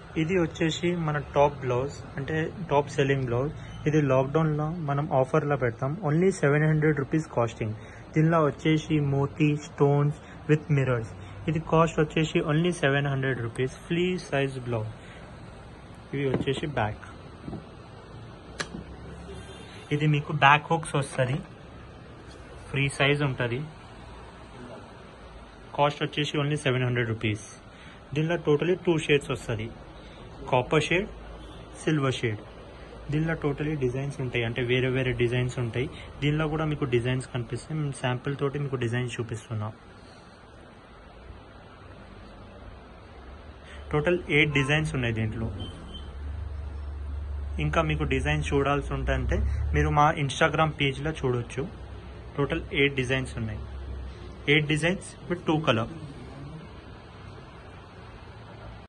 ఇది వచ్చేసి మన టాప్ బ్లౌజ్ అంటే టాప్ సెల్లింగ్ బ్లౌజ్ ఇది లాక్డౌన్లో మనం ఆఫర్లో పెడతాం only seven hundred rupees costing దీనిలో వచ్చేసి మోతీ స్టోన్స్ విత్ మిరర్స్ ఇది కాస్ట్ వచ్చేసి only seven hundred rupees free size blouse ఇవి వచ్చేసి బ్యాక్ ఇది మీకు బ్యాక్ హుక్స్ వస్తుంది ఫ్రీ సైజ్ ఉంటుంది కాస్ట్ వచ్చేసి ఓన్లీ సెవెన్ హండ్రెడ్ రూపీస్ దీనిలో టోటలీ టూ షేడ్స్ వస్తుంది కాపర్ షేడ్ సిల్వర్ షేడ్ దీనిలో టోటలీ డిజైన్స్ ఉంటాయి అంటే వేరే వేరే డిజైన్స్ ఉంటాయి దీనిలో కూడా మీకు డిజైన్స్ కనిపిస్తాయి మేము శాంపిల్ తోటి మీకు డిజైన్స్ చూపిస్తున్నాం టోటల్ ఎయిట్ డిజైన్స్ ఉన్నాయి దీంట్లో ఇంకా మీకు డిజైన్స్ చూడాల్సి ఉంటే మీరు మా ఇన్స్టాగ్రామ్ పేజ్లో చూడొచ్చు టోటల్ ఎయిట్ డిజైన్స్ ఉన్నాయి eight designs with two colour